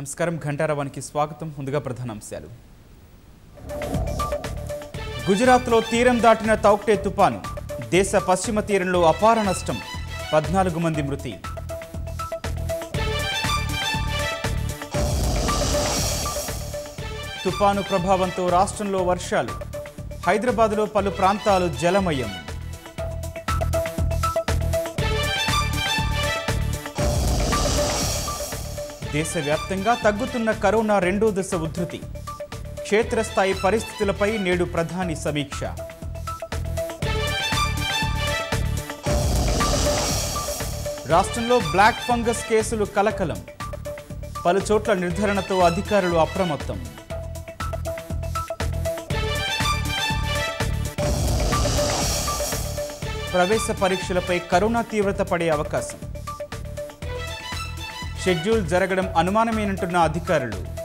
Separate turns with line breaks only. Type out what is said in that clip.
నమస్కారం ఘంటారవానికి స్వాగతం ముందుగా ప్రధానాంశాలు గుజరాత్లో తీరం దాటిన తౌక్టే తుపాను దేశ పశ్చిమ తీరంలో అపార నష్టం పద్నాలుగు మంది మృతి తుపాను ప్రభావంతో రాష్ట్రంలో వర్షాలు హైదరాబాద్లో పలు ప్రాంతాలు జలమయం దేశవ్యాప్తంగా తగ్గుతున్న కరోనా రెండో దశ ఉధృతి క్షేత్రస్థాయి పరిస్థితులపై నేడు ప్రధాని సమీక్ష రాష్ట్రంలో బ్లాక్ ఫంగస్ కేసులు కలకలం పలు చోట్ల నిర్ధారణతో అధికారులు అప్రమత్తం ప్రవేశ పరీక్షలపై కరోనా తీవ్రత పడే అవకాశం షెడ్యూల్ జరగడం అనుమానమేనంటున్న అధికారులు